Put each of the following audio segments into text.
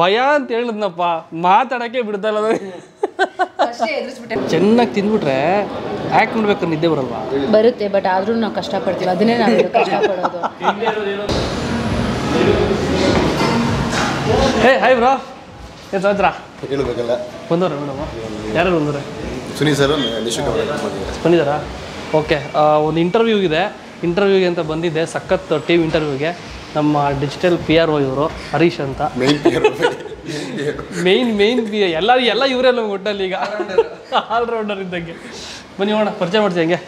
ಭಯ ಅಂತ ಹೇಳಿದ್ನಪ್ಪ ಮಾತಾಡೋಕ್ಕೆ ಬಿಡ್ತಾ ಇಲ್ಲ ಅಷ್ಟೇ ಎದುರಿಸ್ಬಿಟ್ಟೆ ಚೆನ್ನಾಗಿ ತಿಂದ್ಬಿಟ್ರೆ ಆ್ಯಕ್ಟ್ ಮಾಡ್ಬೇಕಾದ್ರೆ ನಿದ್ದೆ ಬರಲ್ವಾ ಬರುತ್ತೆ ಬಟ್ ಆದ್ರೂ ನಾವು ಕಷ್ಟಪಡ್ತೀವಿ ಅದನ್ನೇ ನಾವು ಕಷ್ಟಪಡೋದು ಹೇ ಹಾಯ್ ಬ್ರೋ ಏನು ಸಾತ್ರ ಹೇಳ್ಬೇಕಲ್ಲ ಬಂದವ್ರೆ ಮೇಡಮ್ ಯಾರು ಬಂದವ್ರೆ ಸುನಿ ಸರ್ ನಿಶುಕ್ ಬಂದಿದ್ದಾರಾ ಓಕೆ ಒಂದು ಇಂಟರ್ವ್ಯೂ ಇದೆ ಇಂಟರ್ವ್ಯೂಗೆ ಅಂತ ಬಂದಿದ್ದೆ ಸಖತ್ ಟೀಮ್ ಇಂಟರ್ವ್ಯೂಗೆ ನಮ್ಮ ಡಿಜಿಟಲ್ ಪಿ ಆರ್ ಒ ಇವರು ಹರೀಶ್ ಅಂತ ಮೇನ್ ಮೇಯ್ನ್ ಮೇಯ್ನ್ ಪಿ ಎಲ್ಲ ಎಲ್ಲ ಇವರೇ ನಮ್ಗೆ ಒಟ್ಟಲ್ಲಿ ಈಗ ಆಲ್ರೌಂಡರ್ ಇದ್ದಂಗೆ ಬನ್ನಿ ಹೋಣ ಪರಿಚಯ ಮಾಡ್ತೀವಿ ಹಂಗೆ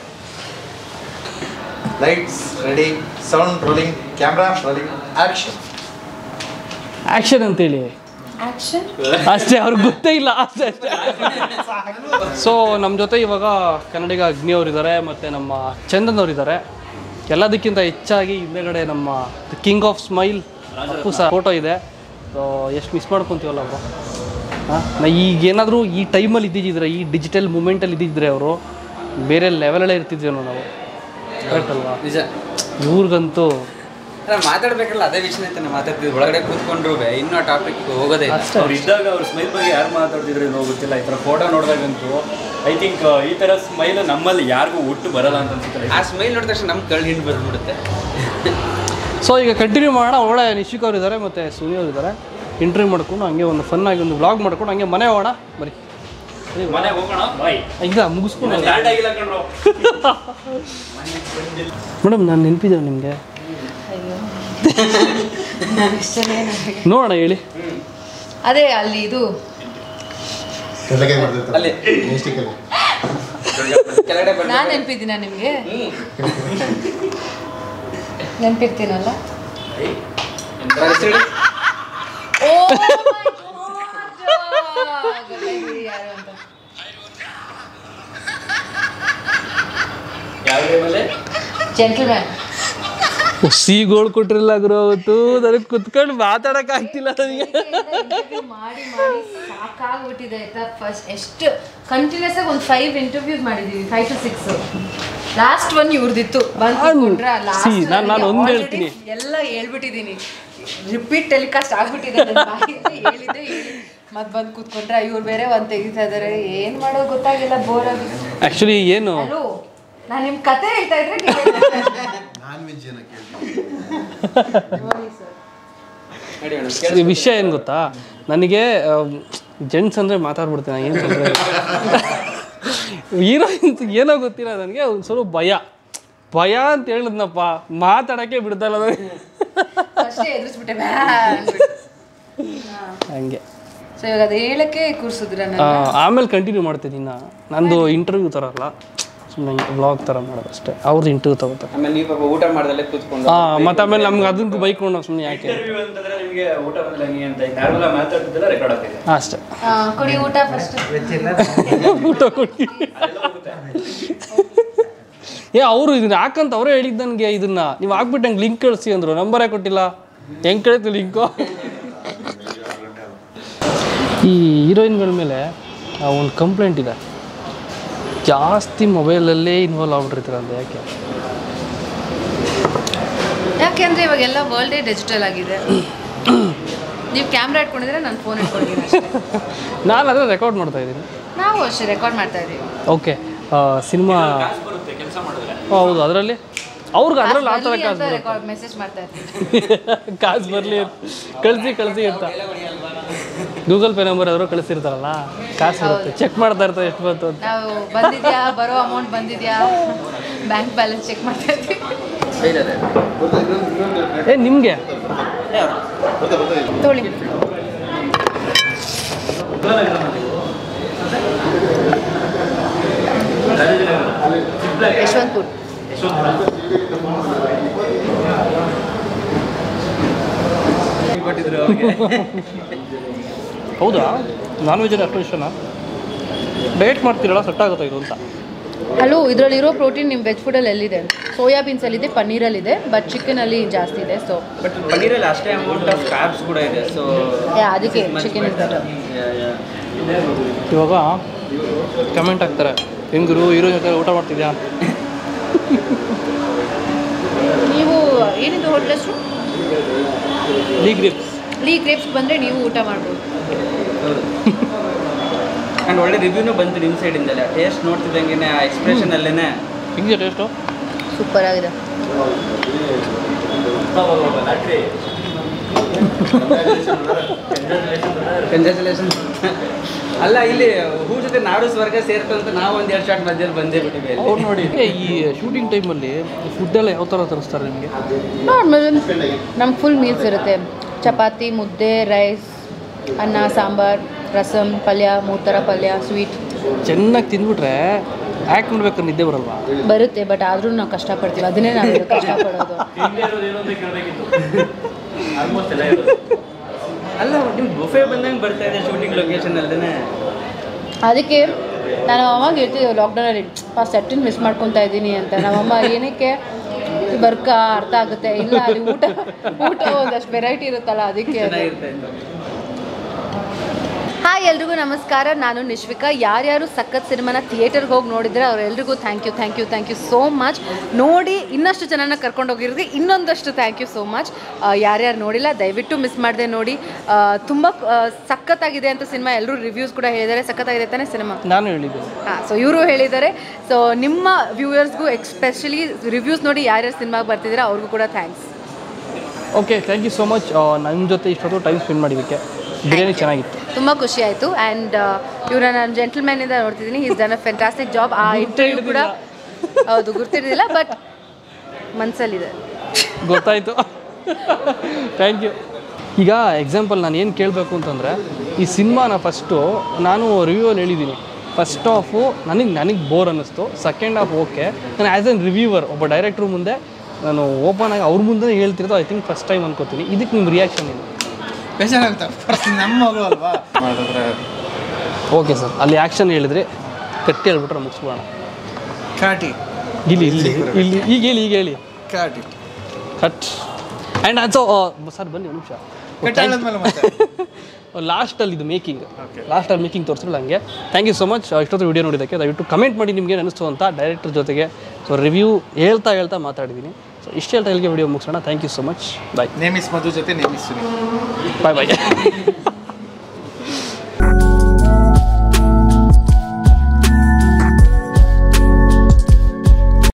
lights ready sound rolling camera rolling action action ಅಂತೇಳಿ ಆಕ್ಷನ್ ಅಷ್ಟೇ ಅವ್ರಿಗೆ ಗೊತ್ತೇ ಇಲ್ಲ ಅಷ್ಟೇ ಅಷ್ಟೇ ಸೊ ನಮ್ಮ ಜೊತೆ ಇವಾಗ ಕನ್ನಡಿಗ ಅಗ್ನಿ ಅವರಿದ್ದಾರೆ ಮತ್ತು ನಮ್ಮ ಚಂದನ್ ಅವರಿದ್ದಾರೆ ಎಲ್ಲದಕ್ಕಿಂತ ಹೆಚ್ಚಾಗಿ ಹಿಂದೆಗಡೆ ನಮ್ಮ ಕಿಂಗ್ ಆಫ್ ಸ್ಮೈಲ್ ಅಪ್ಪು ಸಹ ಫೋಟೋ ಇದೆ ಸೊ ಎಷ್ಟು ಮಿಸ್ ಮಾಡ್ಕೊತೀವಲ್ಲ ಅವರು ಹಾಂ ನಾ ಈಗ ಏನಾದರೂ ಈ ಟೈಮಲ್ಲಿ ಇದ್ದಿದ್ದರೆ ಈ ಡಿಜಿಟಲ್ ಮೂಮೆಂಟಲ್ಲಿ ಇದ್ದಿದ್ರೆ ಅವರು ಬೇರೆ ಲೆವೆಲಲ್ಲೇ ಇರ್ತಿದ್ವೇನೋ ನಾವು ಕರೆಕ್ಟ್ ಅಲ್ವಾ ನಿಜ ಇವ್ರಿಗಂತೂ ಅಲ್ಲ ಮಾತಾಡ್ಬೇಕಲ್ಲ ಅದೇ ವಿಷಯನೇ ತಾನೆ ಮಾತಾಡ್ತಿದ್ವಿ ಒಳಗಡೆ ಕೂತ್ಕೊಂಡ್ರು ಇನ್ನೂ ಆ ಟಾಪಿಕ್ ಹೋಗೋದೇ ಇಲ್ಲ ಅಷ್ಟೇ ಅವ್ರು ಇದ್ದಾಗ ಅವ್ರ ಸ್ಮೈಲ್ ಬಗ್ಗೆ ಯಾರು ಮಾತಾಡ್ತಿದ್ರು ಏನೋ ಗೊತ್ತಿಲ್ಲ ಈ ಥರ ಫೋಟೋ ನೋಡಿದಾಗಂತೂ ಐ ಥಿಂಕ್ ಈ ಥರ ಸ್ಮೈಲ್ ನಮ್ಮಲ್ಲಿ ಯಾರಿಗೂ ಒಟ್ಟು ಬರಲ್ಲ ಅಂತ ಅನ್ಸುತ್ತೆ ಆ ಸ್ಮೈಲ್ ನೋಡಿದ ತಕ್ಷಣ ನಮ್ಮ ಕಳ್ಳು ಹಿಂಡು ಬಂದ್ಬಿಡುತ್ತೆ ಸೊ ಈಗ ಕಂಟಿನ್ಯೂ ಮಾಡೋಣ ಒಳ್ಳೆ ನಿಶಿಕ್ ಅವ್ರು ಇದ್ದಾರೆ ಮತ್ತು ಸುನಿ ಅವ್ರು ಇದ್ದಾರೆ ಇಂಟರ್ವ್ಯೂ ಮಾಡ್ಕೊಂಡು ಹಂಗೆ ಒಂದು ಫನ್ ಆಗಿ ಒಂದು ಬ್ಲಾಗ್ ಮಾಡ್ಕೊಂಡು ಹಂಗೆ ಮನೆ ಹೋಗೋಣ ಬರೀ ಮನೆಗೆ ಹೋಗೋಣ ಬಾಯ್ ಇಲ್ಲ ಮುಗಿಸ್ಕೊಂಡು ಸ್ಟ್ಯಾಂಡ್ ಆಗಿಲ್ಲ ಕಣ್ರು ಮೇಡಮ್ ನಾನು ನೆನಪಿದ್ದೇವೆ ನಿಮಗೆ ನೋಡೋಣ ಹೇಳಿ ಅದೇ ಅಲ್ಲಿ ಇದು ಕೆಳಗೆ ಮಾಡ್ತಿರ್ತಾರೆ ಅಲ್ಲಿ ಮಿಸ್ಟೇಕಲ್ಲಿ ಕೆಳಗಡೆ ಬಂದು ನಾನು ನೆನಪಿದ್ದೀನ ನಿಮಗೆ ನೆನಪಿರ್ತೀನಲ್ಲ ಹೆಸರು ಓ ಯಾರು ಅಂತ ಯಾವ ಟೈಮಲ್ಲಿ ಜೆಂಟಲ್ಮ್ಯಾನ್ ಸಿಗೋಳು ಕೊಟ್ಟಿರಲ್ಲ ಗುರು ಅವತ್ತು ನನಗೆ ಕುತ್ಕೊಂಡು ಮಾತಾಡಕ್ ಆಗ್ತಿಲ್ಲ ನನಗೆ ಇಂಟರ್ವ್ಯೂ ಮಾಡಿ ಮಾಡಿ ಸಾಕಾಗ್ಬಿಟ್ಟಿದೆ ಆಯ್ತಾ ಫಸ್ಟ್ ಎಷ್ಟು ಕಂಟಿನ್ಯೂಸ್ ಆಗಿ ಒಂದು ಫೈವ್ ಇಂಟರ್ವ್ಯೂಸ್ ಮಾಡಿದೀವಿ five to six last one ಇವ್ರದಿತ್ತು ಬಂದು ಕೂತ್ಕೊಂಡ್ರ See, ನಾನ್- ನಾನ್ ಒಂದ್ ಹೇಳ್ತೀನಿ. ಎಲ್ಲ ಹೇಳ್ಬಿಟ್ಟಿದ್ದೀನಿ ರಿಪೀಟ್ ಟೆಲಿಕಾಸ್ಟ್ ಆಗ್ಬಿಟ್ಟಿದೆ ನನ್ ಬಾಯಿಂದ ಹೇಳಿದ್ದೆ ಹೇಳಿ ಮತ್ತೆ ಬಂದು ಕೂತ್ಕೊಂಡ್ರ ಇವ್ರು ಬೇರೆ ಒಂದು ತೆಗಿತಾ ಇದಾರೆ ಏನ್ ಮಾಡೋದು ಗೊತ್ತಾಗಿಲ್ಲ ಬೋರ್ ಆಗಿದೆ ಆ್ಯಕ್ಚುಲಿ ಏನು ಹಲೋ ನಾನು ನಿಮ್ಮ ಕತೆ ಹೇಳ್ತಾ ಇದ್ರೆ ನೀವು ನಾನ್ ವೆಜ್ ಏನಕ್ಕೆ ನಡಿ ಮೇಡಮ್ ಈ ವಿಷಯ ಏನು ಗೊತ್ತಾ ನನಗೆ ಜೆಂಟ್ಸ್ ಅಂದರೆ ಮಾತಾಡ್ಬಿಡ್ತೀನಿ ಏನು ತೊಂದರೆ ಹೀರೋಯಿನ್ಸ್ ಏನೋ ಗೊತ್ತಿಲ್ಲ ನನಗೆ ಒಂದು ಸ್ವಲ್ಪ ಭಯ ಭಯ ಅಂತ ಹೇಳಿದ್ನಪ್ಪ ಮಾತಾಡೋಕ್ಕೆ ಬಿಡ್ತಾ ಇಲ್ಲ ನನಗೆ ಅಷ್ಟೇ ಎದುರಿಸ್ಬಿಟ್ಟೆ ಹಂಗೆ ಸೊ ಇವಾಗ ಅದು ಹೇಳಕ್ಕೆ ಕೂರ್ಸಿದ್ರ ಆ, ಆಮೇಲೆ ಕಂಟಿನ್ಯೂ ಮಾಡ್ತೀನಿ ನಾ ನಂದು ಇಂಟರ್ವ್ಯೂ ಥರ ಅಲ್ಲ ಸುಮ್ಮನೆ ಬ್ಲಾಗ್ ಥರ ಮಾಡೋದು ಅಷ್ಟೇ ಅವ್ರದ್ದು ಇಂಟರ್ವ್ಯೂ ತಗೋತಾರೆ ಆಮೇಲೆ ನೀವು ಪಾಪ ಊಟ ಮಾಡ್ದಲ್ಲೇ ಕೂತ್ಕೊಂಡು ಹಾಂ ಮತ್ತು ಆಮೇಲೆ ನಮ್ಗೆ ಅದಕ್ಕೆ ಬೈಕೊಂಡು ಸುಮ್ಮನೆ ಯಾಕೆ ಇಂಟರ್ವ್ಯೂ ಅಂತಂದ್ರೆ ನಿಮಗೆ ಊಟ ಬಂದಿಲ್ಲ ಹಂಗೆ ಅಂತ ನಾರ್ಮಲ್ ಮಾತಾಡ್ತಿದ್ದೆಲ್ಲ ರೆಕಾರ್ಡ್ ಆಗ್ತಿದೆ ಅಷ್ಟೇ ಕೊಡಿ ಊಟ ಫಸ್ಟ್ ಊಟ ಕೊಡಿ ಏ ಅವರು ಇದನ್ನ ಯಾಕಂತ ಅವರೇ ಹೇಳಿದ್ದು ನನಗೆ ಇದನ್ನ ನೀವು ಹಾಕ್ಬಿಟ್ಟು ನಂಗೆ ಲಿಂಕ್ ಕಳಿಸಿ ಅಂದರು ನಂಬರೇ ಕೊಟ್ಟಿಲ್ಲ ಹೆಂಗೆ ಕಳಿತು ಲಿಂಕು ಈ ಹೀರೋಯಿನ್ಗಳ ಮೇಲೆ ಒಂದು ಕಂಪ್ಲೇಂಟ್ ಇದೆ ಜಾಸ್ತಿ ಮೊಬೈಲಲ್ಲೇ ಇನ್ವಾಲ್ವ್ ಆಗ್ಬಿಟ್ಟಿರ್ತಾರೆ ಅಂತ ಯಾಕೆ ಯಾಕೆಂದ್ರೆ ಇವಾಗೆಲ್ಲ ವರ್ಲ್ಡೇ ಡಿಜಿಟಲ್ ಆಗಿದೆ ನೀವು ಕ್ಯಾಮ್ರಾ ಇಟ್ಕೊಂಡಿದ್ರೆ ನಾನು ಫೋನ್ ಇಟ್ಕೊಂಡಿದ್ದೀನಿ ಅಷ್ಟೇ ನಾನು ಅದನ್ನ ರೆಕಾರ್ಡ್ ಮಾಡ್ತಾ ಇದ್ದೀನಿ ನಾವು ಅಷ್ಟೇ ರೆಕಾರ್ಡ್ ಮಾಡ್ತಾ ಇದೀವಿ ಓಕೆ ಸಿನಿಮಾ ಬರುತ್ತೆ ಕೆಲಸ ಮಾಡಿದ್ರೆ ಹೌದು ಅದರಲ್ಲಿ ಅವ್ರಿಗೆ ಅದರಲ್ಲಿ ಆ ಥರ ಕಾಸು ಬರುತ್ತೆ ರೆಕಾರ್ಡ್ ಮೆಸೇಜ್ ಮಾಡ್ತಾ ಇರ್ತೀವಿ ಕಾಸು ಬರಲಿ ಕಳಿಸಿ ಕಳಿಸಿ ಅಂತ ಗೂಗಲ್ ಪೇ ನಂಬರ್ ಆದರೂ ಕಳಿಸಿರ್ತಾರಲ್ಲ ಕಾಸು ಬರುತ್ತೆ ಚೆಕ್ ಮಾಡ್ತಾ ಇರ್ತಾರೆ ಎಷ್ಟು ಬಂತು ಅಂತ ನಾವು ಬಂದಿದ್ಯಾ ಬರೋ ಅಮೌಂಟ್ ಬಂದಿದ್ಯಾ ಬ್ಯಾಂಕ್ ಬ್ಯಾಲೆನ್ಸ್ ಚೆಕ್ ಮಾಡ್ತಾ ಇರ್ತೀವಿ ಏ ನಿಮಗೆ ತೊಳಿ ಯಶವಂತಪುರ್ ಕೊಟ್ಟಿದ್ರು ಅವ್ರಿಗೆ ಹೌದಾ ನಾನ್ ವೆಜ್ ಅಷ್ಟು ಇಷ್ಟನಾ ಡಯಟ್ ಮಾಡ್ತೀರಲ್ಲ ಸೆಟ್ ಆಗುತ್ತಾ ಇದು ಅಂತ ಹಲೋ ಇದರಲ್ಲಿರೋ ಪ್ರೋಟೀನ್ ನಿಮ್ಮ ವೆಜ್ ಫುಡಲ್ಲಿ ಎಲ್ಲಿದೆ ಸೋಯಾಬೀನ್ಸಲ್ಲಿದೆ ಪನ್ನೀರಲ್ಲಿದೆ ಬಟ್ ಚಿಕನಲ್ಲಿ ಜಾಸ್ತಿ ಇದೆ ಸೊ ಬಟ್ ಪನ್ನೀರಲ್ಲಿ ಅಷ್ಟೇ ಅಮೌಂಟ್ ಆಫ್ ಕ್ಯಾಬ್ಸ್ ಕೂಡ ಇದೆ ಸೊ ಅದಕ್ಕೆ ಚಿಕನ್ ಇಸ್ ಬೆಟರ್ ಇವಾಗ ಕಮೆಂಟ್ ಹಾಕ್ತಾರೆ ಹೆಂಗರು ಹೀರೋ ಜೊತೆ ಊಟ ಮಾಡ್ತಿದ್ಯಾ ನೀವು ಏನಿದು ಹೋಟ್ಲ್ ಹೆಸರು ಲೀ ಗ್ರಿಪ್ಸ್ ಈ ಗ್ರೇಪ್ಸ್ ಬಂದರೆ ನೀವು ಊಟ ಮಾಡ್ಬೋದು ಹೌದು ಆ್ಯಂಡ್ ಒಳ್ಳೆ ರಿವ್ಯೂನು ಬಂತು ನಿಮ್ಮ ಸೈಡಿಂದಲೇ ಟೇಸ್ಟ್ ನೋಡ್ತಿದ್ದಂಗೆ ಆ ಎಕ್ಸ್ಪ್ರೆಷನ್ ಅಲ್ಲೇನೆ ಹಿಂಗೆ ಟೇಸ್ಟು ಸೂಪರ್ ಆಗಿದೆ ಕಂಗ್ರ್ಯಾಚುಲೇಷನ್ ಅಲ್ಲ ಇಲ್ಲಿ ಹೂ ಜೊತೆ ನಾಡು ಸ್ವರ್ಗ ಸೇರ್ತು ಅಂತ ನಾವು ಒಂದು ಎರಡು ಶಾಟ್ ಮಧ್ಯದಲ್ಲಿ ಬಂದೇ ಬಿಟ್ಟಿವಿ ಅಲ್ಲಿ. ಅವ್ರು ನೋಡಿ ಈ ಶೂಟಿಂಗ್ ಟೈಮಲ್ಲಿ ಫುಡ್ ಎಲ್ಲ ಯಾವ ಥರ ತರಿಸ್ತಾರೆ ನಿಮಗೆ ನಾರ್ಮಲ್ ನಮ್ಗೆ ಫುಲ್ ಮೀಲ್ಸ್ ಇರುತ್ತೆ ಚಪಾತಿ ಮುದ್ದೆ ರೈಸ್ ಅನ್ನ ಸಾಂಬಾರ್ ರಸಮ್ ಪಲ್ಯ ಮೂರು ಥರ ಪಲ್ಯ ಸ್ವೀಟ್ ಚೆನ್ನಾಗಿ ತಿಂದ್ಬಿಟ್ರೆ ಆ್ಯಕ್ಟ್ ಮಾಡ್ಬೇಕಾದ್ರೆ ನಿದ್ದೆ ಬರಲ್ವಾ ಬರುತ್ತೆ ಬಟ್ ಆದರೂ ನಾವು ಕಷ್ಟಪಡ್ತೀವಿ ಅದನ್ನೇ ನಾವು ಕಷ್ಟಪಡೋದು ಆಲ್ಮೋಸ್ಟ್ ಎಲ್ಲ ಇರೋದು ಅಲ್ಲ ನಿಮ್ಗೆ ಬುಫೆ ಬಂದಂಗೆ ಬರ್ತಾ ಇದೆ ಶೂಟಿಂಗ್ ಲೊಕೇಶನ್ ಅಲ್ಲದೆ ಅದಕ್ಕೆ ನಾನು ಅವಾಗ ಹೇಳ್ತಿದ್ದೆ ಲಾಕ್ಡೌನಲ್ಲಿ ಫಸ್ಟ್ ಸೆಟ್ಟಿನ ಮಿಸ್ ಮಾಡ್ಕೊತಾ ಇದ್ದೀನಿ ಅಂತ ನಮ್ಮಮ್ಮ ಏನಕ್ಕೆ ಬರ್ಕ ಅರ್ಥ ಆಗುತ್ತೆ ಇಲ್ಲ ಅಲ್ಲಿ ಊಟ ಊಟ ಒಂದಷ್ಟು ವೆರೈಟಿ ಇರುತ್ತಲ್ಲ ಅದಕ್ಕೆ ಅದು. ಚೆನ್ನಾಗಿರ್ತಾ ಇತ್ತು ಹಾಯ್ ಎಲ್ರಿಗೂ ನಮಸ್ಕಾರ ನಾನು ನಿಶ್ವಿಕಾ ಯಾರ್ಯಾರು ಸಖತ್ ಸಿನಿಮಾನ ಥಿಯೇಟರ್ಗೆ ಹೋಗಿ ನೋಡಿದ್ರೆ ಅವರೆಲ್ರಿಗೂ thank you thank you thank you so much ನೋಡಿ ಇನ್ನಷ್ಟು ಜನನ ಕರ್ಕೊಂಡು ಹೋಗಿರೋದು ಇನ್ನೊಂದಷ್ಟು ಥ್ಯಾಂಕ್ ಯು ಸೋ ಮಚ್ ಯಾರ್ಯಾರು ನೋಡಿಲ್ಲ ದಯವಿಟ್ಟು ಮಿಸ್ ಮಾಡದೆ ನೋಡಿ ತುಂಬ ಸಖತ್ತಾಗಿದೆ ಅಂತ ಸಿನಿಮಾ ಎಲ್ಲರೂ ರಿವ್ಯೂಸ್ ಕೂಡ ಹೇಳಿದ್ದಾರೆ ಸಖತ್ತಾಗಿದೆ ತಾನೇ ಸಿನಿಮಾ ನಾನು ಹೇಳಿದ್ದೆ ಹಾಂ ಸೊ ಇವರು ಹೇಳಿದ್ದಾರೆ ಸೊ ನಿಮ್ಮ ವ್ಯೂವರ್ಸ್ಗೂ ಎಕ್ಸ್ಪೆಷಲಿ ರಿವ್ಯೂಸ್ ನೋಡಿ ಯಾರ್ಯಾರು ಸಿನಿಮಾಗೆ ಬರ್ತಿದ್ದೀರಾ ಅವ್ರಿಗೂ ಕೂಡ thanks okay thank you so much ನನ್ನ ಜೊತೆ ಇಷ್ಟೊತ್ತು ಟೈಮ್ ಸ್ಪೆಂಡ್ ಮಾಡಿದ್ದಕ್ಕೆ ಬಿರಿಯಾನಿ ಚೆನ್ನಾಗಿತ್ತು ತುಂಬ ಖುಷಿ ಆಯಿತು ಆ್ಯಂಡ್ ಇವ್ರನ್ನ ನಾನು ಜೆಂಟಲ್ಮ್ಯಾನಿಂದ ನೋಡ್ತಿದ್ದೀನಿ is done a fantastic job ಆ ಇಂಟರ್ವ್ಯೂ ಕೂಡ ಹೌದು ಗುರ್ತಿರಲಿಲ್ಲ ಬಟ್ ಮನಸ್ಸಲ್ಲಿದೆ ಗೊತ್ತಾಯಿತು ಥ್ಯಾಂಕ್ ಯು ಈಗ ಎಕ್ಸಾಂಪಲ್ ನಾನು ಏನು ಕೇಳಬೇಕು ಅಂತಂದರೆ ಈ ಸಿನಿಮಾನ ಫಸ್ಟು ನಾನು ರಿವ್ಯೂವಲ್ಲಿ ಹೇಳಿದ್ದೀನಿ ಫಸ್ಟ್ ಹಾಫು ನನಗೆ ನನಗೆ ಬೋರ್ ಅನ್ನಿಸ್ತು ಸೆಕೆಂಡ್ ಹಾಫ್ ಓಕೆ ನಾನು ಆ್ಯಸ್ ಎನ್ ರಿವ್ಯೂವರ್ ಒಬ್ಬ ಡೈರೆಕ್ಟ್ರ್ ಮುಂದೆ ನಾನು ಓಪನ್ ಆಗಿ ಅವ್ರ ಮುಂದೆ ಹೇಳ್ತಿರೋದು ಐ ಥಿಂಕ್ ಫಸ್ಟ್ ಟೈಮ್ ಅನ್ಕೋತೀನಿ ಇದಕ್ಕೆ ನಿಮ್ಮ ರಿಯಾಕ್ಷನ್ ಏನು ಬೇಜಾರಾಗುತ್ತೆ ನಮ್ಮ ಮಗು ಅಲ್ವಾ ಮಾಡಿದ್ರೆ ಓಕೆ ಸರ್ ಅಲ್ಲಿ ಆ್ಯಕ್ಷನ್ ಹೇಳಿದ್ರೆ ಕಟ್ಟಿ ಹೇಳ್ಬಿಟ್ರೆ ಮುಗಿಸ್ಬೋಣ ಕಾಟಿ ಇಲ್ಲಿ ಇಲ್ಲಿ ಇಲ್ಲಿ ಈಗ ಹೇಳಿ ಈಗ ಹೇಳಿ ಕಾಟಿ ಕಟ್ ಆ್ಯಂಡ್ ಆಲ್ಸೋ ಸರ್ ಬನ್ನಿ ಒಂದು ನಿಮಿಷ ಕಟ್ಟಾದ್ಮೇಲೆ ಮತ್ತೆ ಲಾಸ್ಟಲ್ಲಿ ಇದು ಮೇಕಿಂಗ್ ಲಾಸ್ಟಲ್ಲಿ ಮೇಕಿಂಗ್ ತೋರಿಸಿಲ್ಲ ಹಂಗೆ ಥ್ಯಾಂಕ್ ಯು ಸೊ ಮಚ್ ಇಷ್ಟೊತ್ತು ವಿಡಿಯೋ ನೋಡಿದ್ದಕ್ಕೆ ದಯವಿಟ್ಟು ಕಮೆಂಟ್ ಮಾಡಿ ನಿಮಗೆ ಅನಿಸ್ತು ಅಂತ ಡೈರೆಕ್ಟರ್ ಜೊತೆಗೆ ಸೊ ರಿವ್ಯೂ ಹೇಳ್ತಾ ಹೇಳ್ತಾ ಮಾತಾಡಿದ್ದೀನಿ ಸೊ ಇಷ್ಟು ಹೇಳ್ತಾ ಇಲ್ಲಿಗೆ ವಿಡಿಯೋ ಮುಗಿಸೋಣ thank you so much bye ನೇಮಿಸ್ ಮಧು ಜೊತೆ ನೇಮಿಸ್ ಸುನಿ ಬಾಯ್ ಬಾಯ್